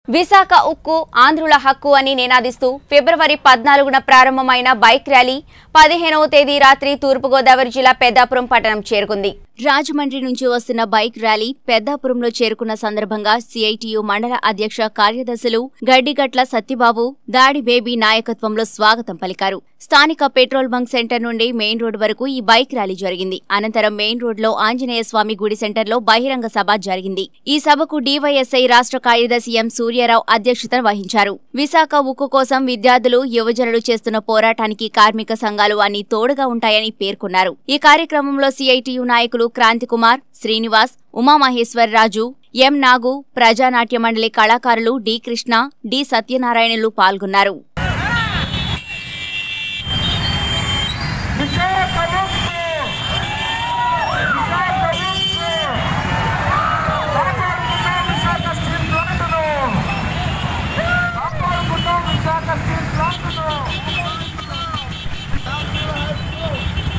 విశాఖ ఉక్కు ఆంధ్రుల హక్కు అని నినాదిస్తూ ఫిబ్రవరి పద్నాలుగున ప్రారంభమైన బైక్ ర్యాలీ పదిహేనవ తేదీ రాత్రి తూర్పుగోదావరి జిల్లా పెద్దాపురం పట్టణం చేరుకుంది రాజమండ్రి నుంచి వస్తున్న బైక్ ర్యాలీ పెద్దాపురంలో చేరుకున్న సందర్భంగా సిఐటియు మండల అధ్యక్ష కార్యదర్శులు గడ్డిగట్ల సత్యబాబు దాడి బేబీ నాయకత్వంలో స్వాగతం పలికారు స్థానిక పెట్రోల్ బంక్ సెంటర్ నుండి మెయిన్ రోడ్ వరకు ఈ బైక్ ర్యాలీ జరిగింది అనంతరం మెయిన్ రోడ్ లో ఆంజనేయ స్వామి గుడి సెంటర్లో బహిరంగ సభ జరిగింది ఈ సభకు డీవైఎస్ఐ రాష్ట్ర కార్యదర్శి ఎం సూర్యారావు అధ్యక్షత వహించారు విశాఖ ఉక్కు కోసం విద్యార్థులు యువజనులు చేస్తున్న పోరాటానికి కార్మిక సంఘాలు అన్ని తోడుగా ఉంటాయని పేర్కొన్నారు ఈ కార్యక్రమంలో సిఐటియు నాయకులు క్రాంతికుమార్ శ్రీనివాస్ ఉమామహేశ్వరరాజు ఎం నాగు ప్రజానాట్య మండలి కళాకారులు డి కృష్ణ డి సత్యనారాయణలు పాల్గొన్నారు విశాఖ ఉక్కు! విశాఖ ఉక్కు! కాపాడుకుందాం విశాఖ స్టీల్ ప్లాంటును! కాపాడుకుందాం విశాఖ స్టీల్ ప్లాంటును!